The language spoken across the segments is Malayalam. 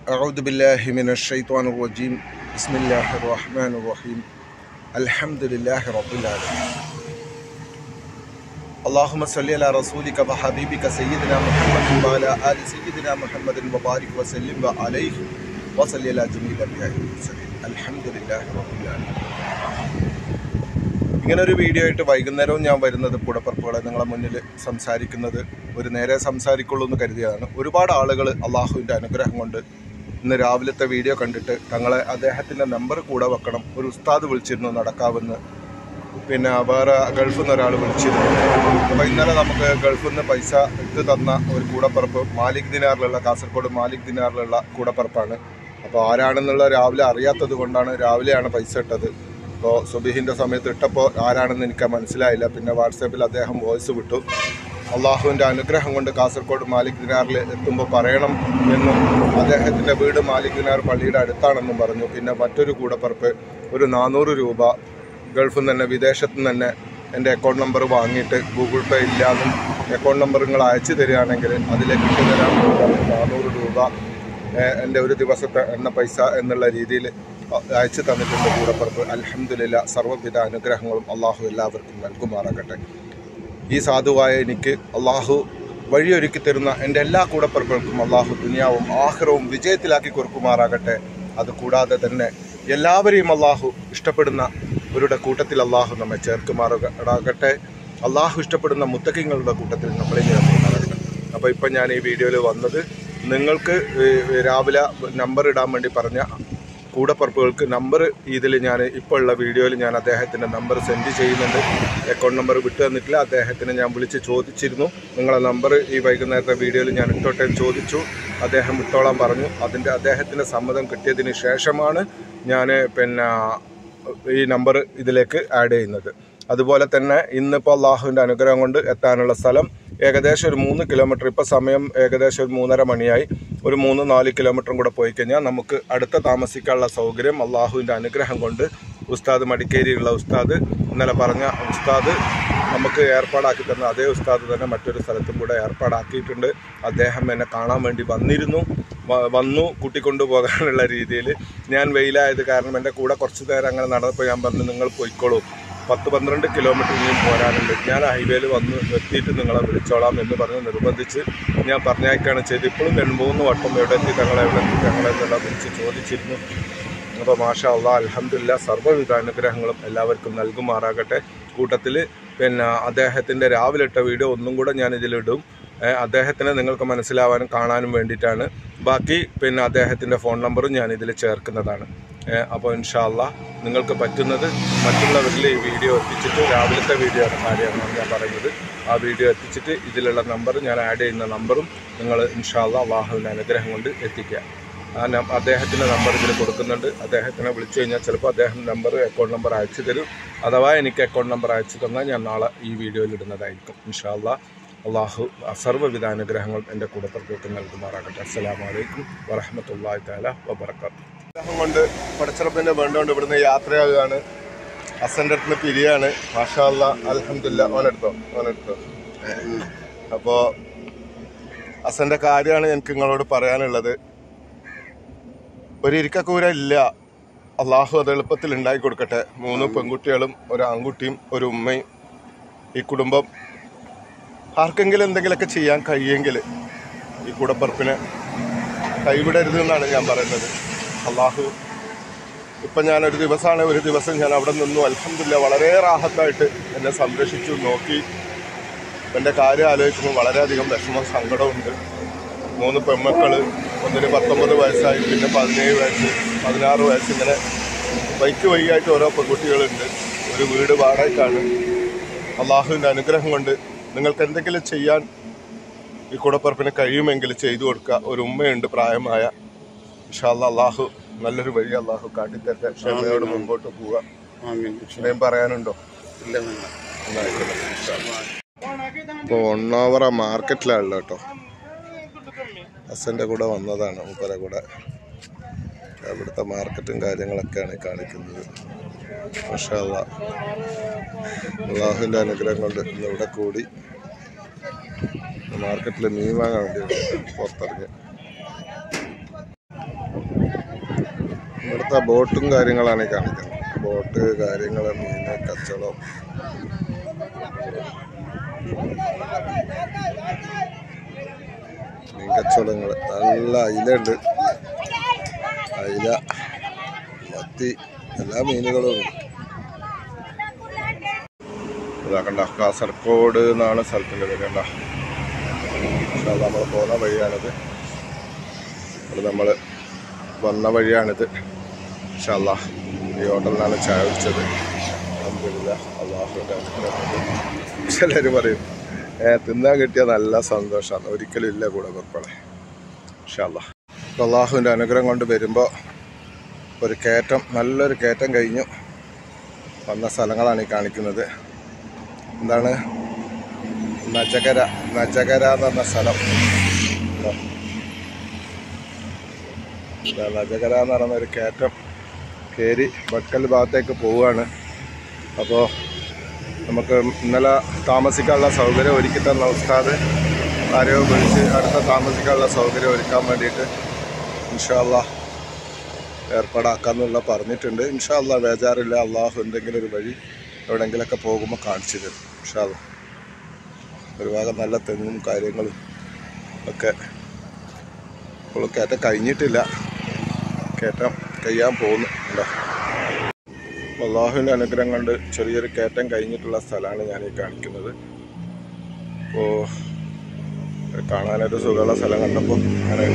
أعوذ بالله من الشيطان الرجيم بسم الله الرحمن الرحيم الحمد لله رب العالمين اللهم صل على رسولك وحبيبك سيدنا محمد وعلى آل سيدنا محمد وبارك وسلم عليه وصل على جميع الأنبياء والمرسلين الحمد لله رب العالمين ഇങ്ങനെ ഒരു വീഡിയോ ആയിട്ട് വൈകുന്നേരവും ഞാൻ വരുന്നത് പുടപ്പറപ്പുകളെ നിങ്ങളെ മുന്നിൽ സംസാരിക്കുന്നത് ഒരു നേരെ സംസാരിക്കുള്ളൂ എന്ന് കരുതിയതാണ് ഒരുപാട് ആളുകൾ അള്ളാഹുവിൻ്റെ അനുഗ്രഹം കൊണ്ട് ഇന്ന് രാവിലത്തെ വീഡിയോ കണ്ടിട്ട് തങ്ങളെ അദ്ദേഹത്തിൻ്റെ നമ്പർ കൂടെ വെക്കണം ഒരു ഉസ്താദ് വിളിച്ചിരുന്നു നടക്കാവെന്ന് പിന്നെ വേറെ ഗൾഫിൽ നിന്ന് ഒരാൾ വിളിച്ചിരുന്നു അപ്പോൾ ഇന്നലെ നമുക്ക് ഗൾഫിൽ നിന്ന് പൈസ ഇട്ട് തന്ന ഒരു കൂടപ്പറപ്പ് മാലിക് ദിനാറിലുള്ള കാസർഗോഡ് മാലിക് ദിനാറിലുള്ള കൂടപ്പറപ്പാണ് അപ്പോൾ ആരാണെന്നുള്ള രാവിലെ അറിയാത്തത് കൊണ്ടാണ് രാവിലെയാണ് പൈസ ഇട്ടത് അപ്പോൾ സുബിഹിൻ്റെ സമയത്ത് ഇട്ടപ്പോൾ ആരാണെന്ന് എനിക്ക് മനസ്സിലായില്ല പിന്നെ വാട്സാപ്പിൽ അദ്ദേഹം വോയിസ് വിട്ടു അള്ളാഹുവിൻ്റെ അനുഗ്രഹം കൊണ്ട് കാസർഗോഡ് മാലിക് ദിനാറിൽ എത്തുമ്പോൾ പറയണം എന്നും അദ്ദേഹത്തിൻ്റെ വീട് മാലിക് ദിനാർ പള്ളിയുടെ അടുത്താണെന്നും പറഞ്ഞു പിന്നെ മറ്റൊരു കൂടപ്പറപ്പ് ഒരു നാനൂറ് രൂപ ഗൾഫിൽ നിന്ന് തന്നെ വിദേശത്തു നിന്ന് തന്നെ എൻ്റെ അക്കൗണ്ട് നമ്പർ വാങ്ങിയിട്ട് ഗൂഗിൾ പേ ഇല്ലാന്നും അക്കൗണ്ട് നമ്പർ നിങ്ങൾ അയച്ചു തരികയാണെങ്കിൽ അതിലേക്ക് ഇട്ട് തരാൻ നാനൂറ് രൂപ ഏഹ്, എൻ്റെ ഒരു ദിവസത്തെ എണ്ണ പൈസ എന്നുള്ള രീതിയിൽ അയച്ചു തന്നിട്ടുണ്ട് കൂടപ്പുറപ്പ് അലഹമില്ല സർവ്വവിധ അനുഗ്രഹങ്ങളും അള്ളാഹു എല്ലാവർക്കും നൽകുമാറാകട്ടെ ഈ സാധുവായ എനിക്ക് അള്ളാഹു വഴിയൊരുക്കി തരുന്ന എൻ്റെ എല്ലാ കൂടപ്പുറപ്പുകൾക്കും അള്ളാഹു ദുനിയാവും ആഹ്റവും വിജയത്തിലാക്കി കൊടുക്കുമാറാകട്ടെ അത് കൂടാതെ തന്നെ എല്ലാവരെയും അള്ളാഹു ഇഷ്ടപ്പെടുന്ന അവരുടെ കൂട്ടത്തിൽ അള്ളാഹു നമ്മെ ചേർക്കുമാറാകട്ടെ അള്ളാഹു ഇഷ്ടപ്പെടുന്ന മുത്തക്കിങ്ങളുടെ കൂട്ടത്തിൽ നമ്മളെ ചേർക്കുമാറാകട്ടെ അപ്പോൾ ഇപ്പം ഞാൻ ഈ വീഡിയോയിൽ വന്നത് നിങ്ങൾക്ക് ഏഹ്, രാവിലെ നമ്പർ ഇടാൻ വേണ്ടി പറഞ്ഞ കൂടപ്പറപ്പുകൾക്ക് നമ്പർ ഇതിൽ ഞാൻ ഇപ്പോൾ ഉള്ള വീഡിയോയിൽ ഞാൻ അദ്ദേഹത്തിൻ്റെ നമ്പർ സെൻഡ് ചെയ്യുന്നുണ്ട് അക്കൗണ്ട് നമ്പർ വിട്ടു തന്നിട്ടില്ല അദ്ദേഹത്തിന് ഞാൻ വിളിച്ച് ചോദിച്ചിരുന്നു നിങ്ങളെ നമ്പർ ഈ വൈകുന്നേരത്തെ വീഡിയോയിൽ ഞാൻ ഇട്ടോട്ടെ എന്ന് ചോദിച്ചു അദ്ദേഹം വിട്ടോളാൻ പറഞ്ഞു അതിൻ്റെ അദ്ദേഹത്തിൻ്റെ സമ്മതം കിട്ടിയതിന് ശേഷമാണ് ഞാൻ പിന്നെ ഈ നമ്പർ ഇതിലേക്ക് ആഡ് ചെയ്യുന്നത് അതുപോലെ തന്നെ ഇന്നിപ്പോൾ അള്ളാഹുവിൻ്റെ അനുഗ്രഹം കൊണ്ട് എത്താനുള്ള സ്ഥലം ഏകദേശം ഒരു മൂന്ന് കിലോമീറ്റർ ഇപ്പോൾ സമയം ഏകദേശം ഒരു മൂന്നര മണിയായി ഒരു മൂന്ന് നാല് കിലോമീറ്ററും കൂടെ പോയി കഴിഞ്ഞാൽ നമുക്ക് അടുത്ത താമസിക്കാനുള്ള സൗകര്യം അള്ളാഹുവിൻ്റെ അനുഗ്രഹം കൊണ്ട് ഉസ്താദ് മടിക്കേരിയുള്ള ഉസ്താദ് ഇന്നലെ പറഞ്ഞ ഉസ്താദ് നമുക്ക് ഏർപ്പാടാക്കി തന്ന അതേ ഉസ്താദ് തന്നെ മറ്റൊരു സ്ഥലത്തും കൂടെ ഏർപ്പാടാക്കിയിട്ടുണ്ട് അദ്ദേഹം എന്നെ കാണാൻ വേണ്ടി വന്നിരുന്നു വ- വന്നു കൂട്ടിക്കൊണ്ടു പോകാനുള്ള രീതിയിൽ ഞാൻ വെയിലായത് കാരണം എൻ്റെ കൂടെ കുറച്ച് നേരം അങ്ങനെ നടന്നപ്പോൾ ഞാൻ പറഞ്ഞു നിങ്ങൾ പോയിക്കോളൂ പത്ത് പന്ത്രണ്ട് കിലോമീറ്റർ ഇനിയും പോരാനുണ്ട് ഞാൻ ഹൈവേയിൽ വന്ന് എത്തിയിട്ട് നിങ്ങളെ വിളിച്ചോളാം എന്ന് പറഞ്ഞ് നിർബന്ധിച്ച് ഞാൻ പറഞ്ഞയക്കുകയാണ് ചെയ്ത് ഇപ്പോഴും രണ്ട് മൂന്ന് വട്ടം എവിടെ എത്തി തങ്ങളെ എവിടെ എത്തി തങ്ങളെ എന്നെല്ലാം വിളിച്ച് ചോദിച്ചിരുന്നു അപ്പോൾ മാഷാ അള്ളാ അലഹമില്ല സർവ്വവിധ അനുഗ്രഹങ്ങളും എല്ലാവർക്കും നൽകുമാറാകട്ടെ കൂട്ടത്തിൽ പിന്നെ അദ്ദേഹത്തിൻ്റെ രാവിലെ ഇട്ട വീഡിയോ ഒന്നും കൂടെ ഞാൻ ഇതിലിടും ഏ, അദ്ദേഹത്തിന് നിങ്ങൾക്ക് മനസ്സിലാവാനും കാണാനും വേണ്ടിയിട്ടാണ് ബാക്കി പിന്നെ അദ്ദേഹത്തിൻ്റെ ഫോൺ നമ്പറും ഞാൻ ഇതിൽ ചേർക്കുന്നതാണ് ഏ, അപ്പോൾ ഇൻഷാല്ല നിങ്ങൾക്ക് പറ്റുന്നത് മറ്റുള്ളവരിൽ ഈ വീഡിയോ എത്തിച്ചിട്ട് രാവിലത്തെ വീഡിയോ കാര്യമാണ് ഞാൻ പറയുന്നത് ആ വീഡിയോ എത്തിച്ചിട്ട് ഇതിലുള്ള നമ്പർ ഞാൻ ആഡ് ചെയ്യുന്ന നമ്പറും നിങ്ങൾ ഇൻഷാല്ല അള്ളാഹുവിൻ്റെ അനുഗ്രഹം കൊണ്ട് എത്തിക്കുക ആ നം- അദ്ദേഹത്തിൻ്റെ നമ്പർ ഇതിൽ കൊടുക്കുന്നുണ്ട് അദ്ദേഹത്തിനെ വിളിച്ചു കഴിഞ്ഞാൽ ചിലപ്പോൾ അദ്ദേഹം നമ്പർ അക്കൗണ്ട് നമ്പർ അയച്ചു തരും അഥവാ എനിക്ക് അക്കൗണ്ട് നമ്പർ അയച്ചു തന്നാൽ ഞാൻ നാളെ ഈ വീഡിയോയിൽ ഇടുന്നതായിരിക്കും ഇൻഷാല്ല അള്ളാഹു സർവ്വവിധ അനുഗ്രഹങ്ങളും എൻ്റെ കൂടപ്പുറത്തേക്ക് നൽകുമാറാകട്ടെ അസ്സലാമു അലൈക്കും വറഹമത്തല്ലാഹി താല വബർക്കാത്തു അനുഗ്രഹം കൊണ്ട് പടച്ചിറപ്പിൻ്റെ വേണ്ടുകൊണ്ട് ഇവിടുന്ന് യാത്രയാകുകയാണ് അസൻ്റെ അടുത്ത് പിരിയാണ് മാഷാ അല്ലാ അലഹമില്ല ഓനെടുത്തോ ഓനെടുത്തോ അപ്പോൾ അസൻ്റെ കാര്യമാണ് എനിക്ക് നിങ്ങളോട് പറയാനുള്ളത് ഒരു ഇരിക്കക്കൂര ഇല്ല അള്ളാഹു അത് എളുപ്പത്തിൽ ഉണ്ടാക്കി കൊടുക്കട്ടെ മൂന്ന് പെൺകുട്ടികളും ഒരു ആൺകുട്ടിയും ഒരു ഉമ്മയും ഈ കുടുംബം ആർക്കെങ്കിലും എന്തെങ്കിലുമൊക്കെ ചെയ്യാൻ കഴിയുമെങ്കിൽ ഈ കൂടപ്പറപ്പിനെ കൈവിടരുത് എന്നാണ് ഞാൻ പറയുന്നത് അള്ളാഹു ഇപ്പം ഞാനൊരു ദിവസമാണ് ഒരു ദിവസം ഞാൻ അവിടെ നിന്നു അലഹമില്ല വളരെ റാഹത്തായിട്ട് എന്നെ സംരക്ഷിച്ചു നോക്കി എൻ്റെ കാര്യം ആലോചിക്കുമ്പോൾ വളരെയധികം വിഷമം സങ്കടമുണ്ട് മൂന്ന് പെൺമക്കള് ഒന്നിന് പത്തൊമ്പത് വയസ്സായി പിന്നെ പതിനേഴ് വയസ്സ് പതിനാറ് വയസ്സ് ഇങ്ങനെ ബൈക്ക് വഴിയായിട്ട് ഓരോ പെൺകുട്ടികളുണ്ട് ഒരു വീട് വാടകയ്ക്കാണ് അള്ളാഹുവിൻ്റെ അനുഗ്രഹം കൊണ്ട് നിങ്ങൾക്ക് എന്തെങ്കിലും ചെയ്യാൻ ഈ കൂടപ്പറപ്പിന് കഴിയുമെങ്കിൽ ചെയ്തു കൊടുക്കുക ഒരു ഉമ്മയുണ്ട് പ്രായമായ ഇൻഷാല്ല അള്ളാഹു നല്ലൊരു വഴി അള്ളാഹു കാട്ടിത്തരട്ടെ ക്ഷമയോട് മുമ്പോട്ട് പോവുക ആമീൻ. എന്തെങ്കിലും പറയാനുണ്ടോ ഇല്ല വേണ്ട. ഇപ്പോൾ ഒണ്ണോവറ മാർക്കറ്റിലാണല്ലോ കേട്ടോ ഹസൻ്റെ കൂടെ വന്നതാണ് മൂപ്പരെ കൂടെ അവിടുത്തെ മാർക്കറ്റും കാര്യങ്ങളൊക്കെയാണ് ഈ കാണിക്കുന്നത് പക്ഷേ അള്ളാഹുവിൻ്റെ അനുഗ്രഹം കൊണ്ട് ഇന്ന് ഇവിടെ കൂടി മാർക്കറ്റിൽ മീൻ വാങ്ങാൻ വേണ്ടി പുറത്തിറങ്ങി ഇവിടുത്തെ ബോട്ടും കാര്യങ്ങളാണ് ഈ കാണിക്കുന്നത് ബോട്ട് കാര്യങ്ങൾ മീന് കച്ചവടം മീൻ കച്ചവടങ്ങൾ നല്ല അയിലുണ്ട് അയില മത്തി എല്ലാ മീനുകളും ഉണ്ട് ഇതാ കണ്ട കാസർഗോഡ് എന്നാണ് സ്ഥലത്തിൻ്റെ പേര് കണ്ട നമ്മൾ പോകുന്ന വഴിയാണിത് അത് നമ്മൾ വന്ന വഴിയാണിത് ഷല്ല ഈ ഹോട്ടലിലാണ് ചായ കുടിച്ചത് അൽഹംദുലില്ലാ അള്ളാഹുവിൻ്റെ അനുഗ്രഹം ചിലർ പറയും ഏ തിന്നാൻ കിട്ടിയ നല്ല സന്തോഷമാണ് ഒരിക്കലും ഇല്ല കൂടെ പുറപ്പെടെ ഷല്ല അള്ളാഹുവിൻ്റെ അനുഗ്രഹം കൊണ്ട് വരുമ്പോൾ ഒരു കയറ്റം നല്ലൊരു കയറ്റം കഴിഞ്ഞു വന്ന സ്ഥലങ്ങളാണ് ഈ കാണിക്കുന്നത് എന്താണ് നജകര നജകര എന്ന് പറഞ്ഞ സ്ഥലം ഉണ്ടോ? ഇതാ നജകര എന്ന് പറയുന്ന ഒരു കയറ്റം കയറി ബക്കൽ ഭാഗത്തേക്ക് പോവുകയാണ് അപ്പോൾ നമുക്ക് ഇന്നലെ താമസിക്കാനുള്ള സൗകര്യം ഒരുക്കി തന്ന ഉസ്താദ് ആരെയോ വിളിച്ച് അടുത്ത താമസിക്കാനുള്ള സൗകര്യം ഒരുക്കാൻ വേണ്ടിയിട്ട് ഇൻഷാല്ല ഏർപ്പാടാക്കാന്നുള്ള പറഞ്ഞിട്ടുണ്ട് ഇൻഷാല്ല ബേജാറില്ല അള്ളാഹു എന്തെങ്കിലും ഒരു വഴി എവിടെയെങ്കിലൊക്കെ പോകുമ്പോൾ കാണിച്ചു തരും ഇൻഷാല്ല ഒരു ഭാഗം നല്ല തെങ്ങും കാര്യങ്ങളും ഒക്കെ ഇപ്പോൾ കയറ്റം കഴിഞ്ഞിട്ടില്ല കയറ്റം കഴിയാൻ പോകുന്നു ഉണ്ടോ അള്ളാഹുവിൻ്റെ അനുഗ്രഹം കൊണ്ട് ചെറിയൊരു കയറ്റം കഴിഞ്ഞിട്ടുള്ള സ്ഥലമാണ് ഞാൻ ഈ കാണിക്കുന്നത് അപ്പോൾ കാണാനൊരു സുഖമുള്ള സ്ഥലം കണ്ടപ്പോൾ അങ്ങനെ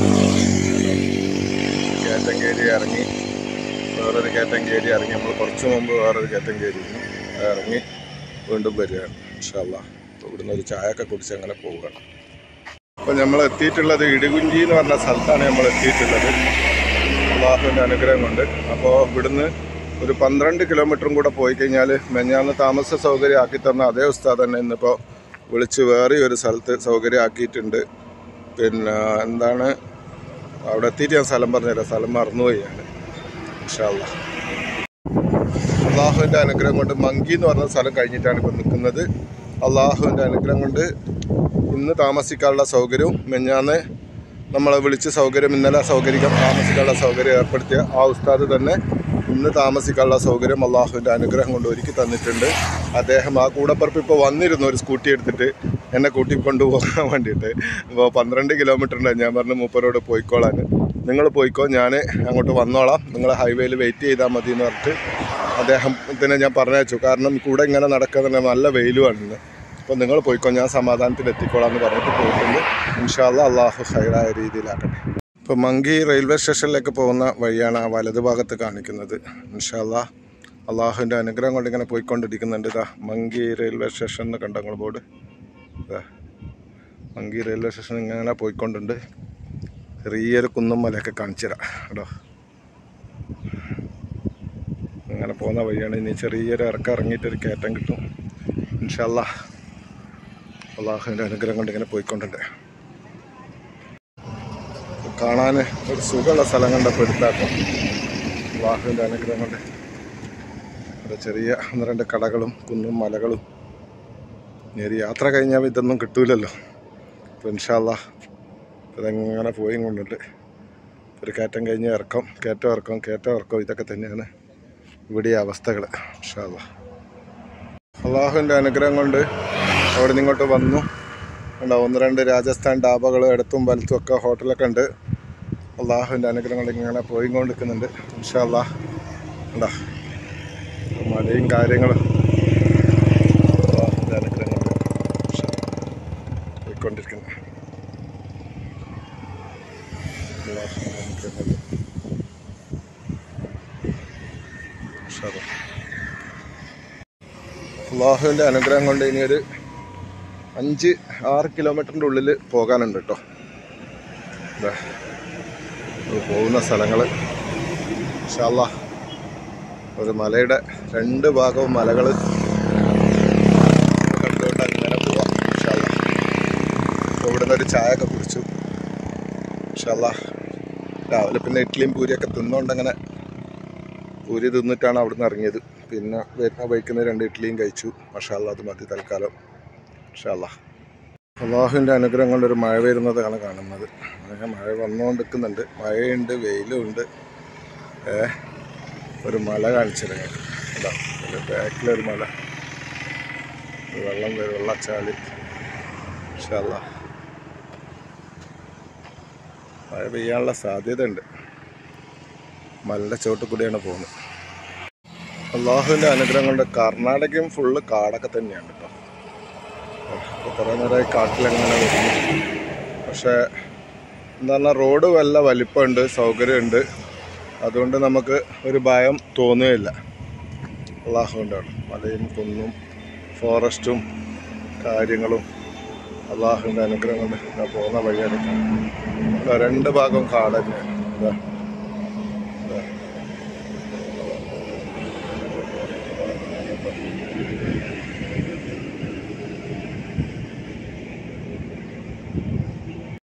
കയറ്റം കയറി ഇറങ്ങി വേറൊരു കയറ്റം കയറി ഇറങ്ങി നമ്മൾ കുറച്ച് മുമ്പ് വേറൊരു കയറ്റം കയറിയിരുന്നു അത് ഇറങ്ങി വീണ്ടും വരികയാണ് ഇൻഷാല്ല അപ്പോൾ ഇവിടുന്ന് ഒരു ചായ ഒക്കെ കുടിച്ച് അങ്ങനെ പോവുകയാണ് അപ്പോൾ നമ്മൾ എത്തിയിട്ടുള്ളത് ഇടുകുഞ്ചി എന്ന് പറഞ്ഞ സ്ഥലത്താണ് നമ്മൾ എത്തിയിട്ടുള്ളത് അള്ളാഹുവിൻ്റെ അനുഗ്രഹം കൊണ്ട് അപ്പോൾ ഇവിടുന്ന് ഒരു പന്ത്രണ്ട് കിലോമീറ്ററും കൂടെ പോയി കഴിഞ്ഞാൽ മെഞ്ഞാന്ന് താമസ സൗകര്യം ആക്കി തന്ന അതേ ഉസ്താദ് തന്നെ ഇന്നിപ്പോൾ വിളിച്ച് വേറെ ഒരു സ്ഥലത്ത് സൗകര്യം ആക്കിയിട്ടുണ്ട് പിന്നെ എന്താണ് അവിടെ എത്തിയിട്ട് ഞാൻ സ്ഥലം പറഞ്ഞുതരാം സ്ഥലം മറന്നുപോയി ഞാൻ ഇൻഷാല്ല അള്ളാഹുവിൻ്റെ അനുഗ്രഹം കൊണ്ട് മങ്കി എന്ന് പറഞ്ഞ സ്ഥലം കഴിഞ്ഞിട്ടാണ് ഇപ്പോൾ നിൽക്കുന്നത് അള്ളാഹുവിൻ്റെ അനുഗ്രഹം കൊണ്ട് ഇന്ന് താമസിക്കാനുള്ള സൗകര്യവും മെഞ്ഞാന്ന് നമ്മളെ വിളിച്ച് സൗകര്യം ഇന്നലെ സൗകര്യം താമസിക്കാനുള്ള സൗകര്യം ഏർപ്പെടുത്തിയ ആ ഉസ്താദ് തന്നെ ഇന്ന് താമസിക്കാനുള്ള സൗകര്യം അള്ളാഹുവിൻ്റെ അനുഗ്രഹം കൊണ്ട് ഒരുക്കി തന്നിട്ടുണ്ട് അദ്ദേഹം ആ കൂടപ്പറപ്പ് ഇപ്പോൾ വന്നിരുന്നു ഒരു സ്കൂട്ടി എടുത്തിട്ട് എന്നെ കൂട്ടി കൊണ്ടുപോകാൻ വേണ്ടിയിട്ട് ഇപ്പോൾ പന്ത്രണ്ട് കിലോമീറ്റർ ഉണ്ട് ഞാൻ പറഞ്ഞു മൂപ്പരോട് പോയിക്കോളാൻ നിങ്ങൾ പോയിക്കോ ഞാൻ അങ്ങോട്ട് വന്നോളാം നിങ്ങൾ ഹൈവേയിൽ വെയിറ്റ് ചെയ്താൽ മതി എന്ന് പറഞ്ഞിട്ട് അദ്ദേഹത്തിന് ഞാൻ പറഞ്ഞയച്ചു കാരണം കൂടെ ഇങ്ങനെ നടക്കുന്ന നല്ല വെയിലുമാണ് ഇന്ന് അപ്പോൾ നിങ്ങൾ പോയിക്കോ ഞാൻ സമാധാനത്തിൽ എത്തിക്കോളാം എന്ന് പറഞ്ഞിട്ട് പോയിട്ടുണ്ട് ഇൻഷാല്ല അള്ളാഹു ഹൈറായ രീതിയിലാക്കട്ടെ ഇപ്പോൾ മങ്കി റെയിൽവേ സ്റ്റേഷനിലേക്ക് പോകുന്ന വഴിയാണ് ആ വലതു ഭാഗത്ത് കാണിക്കുന്നത് ഇൻഷാല്ല അള്ളാഹുവിൻ്റെ അനുഗ്രഹം കൊണ്ട് ഇങ്ങനെ പോയിക്കൊണ്ടിരിക്കുന്നുണ്ട് ഇതാ മങ്കി റെയിൽവേ സ്റ്റേഷൻ എന്ന് കണ്ടോ നിങ്ങൾ ബോർഡ് ഇതാ മങ്കി റെയിൽവേ സ്റ്റേഷൻ ഇങ്ങനെ പോയിക്കൊണ്ടുണ്ട് ചെറിയൊരു കുന്നും മലയൊക്കെ കാണിച്ചു തരാം കേട്ടോ അങ്ങനെ പോകുന്ന വഴിയാണ് ഇനി ചെറിയൊരു ഇറക്കം ഇറങ്ങിയിട്ടൊരു കയറ്റം കിട്ടും ഇൻഷല്ല അള്ളാഹുവിൻ്റെ അനുഗ്രഹം കൊണ്ട് ഇങ്ങനെ പോയിക്കൊണ്ടുണ്ട് കാണാൻ ഒരു സുഖമുള്ള സ്ഥലം കണ്ടപ്പോൾ എടുത്താക്കും അള്ളാഹുവിൻ്റെ അനുഗ്രഹം കൊണ്ട് ഇവിടെ ചെറിയ ഒന്ന് രണ്ട് കടകളും കുന്നും മലകളും ഇനി ഒരു യാത്ര കഴിഞ്ഞാൽ ഇതൊന്നും കിട്ടൂലല്ലോ അപ്പോൾ ഇൻഷാല്ല ഇതെങ്ങനെ പോയി കൊണ്ടുണ്ട് ഒരു കയറ്റം കഴിഞ്ഞ് ഇറക്കം കയറ്റം ഇറക്കം കയറ്റം ഇറക്കം ഇതൊക്കെ തന്നെയാണ് ഇവിടെ ഈ അവസ്ഥകൾ ഇൻഷാല്ല അള്ളാഹുവിൻ്റെ അനുഗ്രഹം കൊണ്ട് അവിടെ നിന്ന് ഇങ്ങോട്ട് വന്നു ഉണ്ടോ ഒന്ന് രണ്ട് രാജസ്ഥാൻ ഡാബകൾ ഇടത്തും വലത്തും ഒക്കെ ഹോട്ടലൊക്കെ ഉണ്ട് അള്ളാഹുവിൻ്റെ അനുഗ്രഹം കൊണ്ട് ഇങ്ങനെ പോയിക്കൊണ്ടിരിക്കുന്നുണ്ട് ഇൻഷാല്ലാ ഉണ്ടോ മലയും കാര്യങ്ങളും അള്ളാഹുവിൻ്റെ അനുഗ്രഹം കൊണ്ട് ഇൻഷാ അല്ലാ പോയിക്കൊണ്ടിരിക്കുന്നു അള്ളാഹുവിൻ്റെ അനുഗ്രഹം കൊണ്ട് ഇൻഷാ അല്ലാ അള്ളാഹുവിൻ്റെ അനുഗ്രഹം കൊണ്ട് ഇനി ഒരു അഞ്ച് ആറ് കിലോമീറ്ററിൻ്റെ ഉള്ളിൽ പോകാനുണ്ട് കേട്ടോ ദാ, ഇത് പോകുന്ന സ്ഥലങ്ങൾ ഇൻഷാല്ലാ ഒരു മലയുടെ രണ്ട് ഭാഗവും മലകൾ കണ്ടുകൊണ്ട് അങ്ങനെ പോവാം ഇൻഷാല്ലാ അപ്പോൾ ഇവിടുന്ന് ഒരു ചായ ഒക്കെ കുടിച്ചു ഇൻഷാല്ലാ രാവിലെ പിന്നെ ഇഡ്ഡലിയും പൂരിയൊക്കെ തിന്നുകൊണ്ട് അങ്ങനെ പൂരി തിന്നിട്ടാണ് അവിടുന്ന് ഇറങ്ങിയത് പിന്നെ വരുന്ന വഴിക്കുന്ന രണ്ട് ഇഡ്ഡലിയും കഴിച്ചു മഷാല്ല അത് മതി തൽക്കാലം മഷാല്ല അള്ളാഹുവിൻ്റെ അനുഗ്രഹം കൊണ്ടൊരു മഴ വരുന്നതാണ് കാണുന്നത് അങ്ങനെ മഴ വന്നുകൊണ്ടിരിക്കുന്നുണ്ട് മഴയുണ്ട് വെയിലും ഉണ്ട് ഏ ഒരു മല കാണിച്ചത് അതാ ബാക്കിലൊരു മല ഒരു വെള്ളം വരും വെള്ളച്ചാലി ഇൻഷാല്ലാ മഴ പെയ്യാനുള്ള സാധ്യത ഉണ്ട് മലയുടെ ചോട്ടിൽ കൂടിയാണ് പോകുന്നത് അള്ളാഹുവിൻ്റെ അനുഗ്രഹം കൊണ്ട് കർണാടകയും ഫുള്ള് കാടൊക്കെ തന്നെയാണ് കേട്ടോ ഇപ്പോൾ കുറേ നേരമായി കാട്ടിലങ്ങനെ വരുന്നു പക്ഷേ എന്താ പറഞ്ഞാൽ റോഡ് വല്ല വലിപ്പമുണ്ട് സൗകര്യമുണ്ട് അതുകൊണ്ട് നമുക്ക് ഒരു ഭയം തോന്നുകയില്ല അള്ളാഹുവിൻ്റെയാണ് മലയും കുന്നും ഫോറസ്റ്റും കാര്യങ്ങളും അള്ളാഹുവിൻ്റെ അനുഗ്രഹം കൊണ്ട് ഞാൻ പോകുന്ന വഴിയാണ് രണ്ട് ഭാഗം കാട് തന്നെയാണ് ഇതാ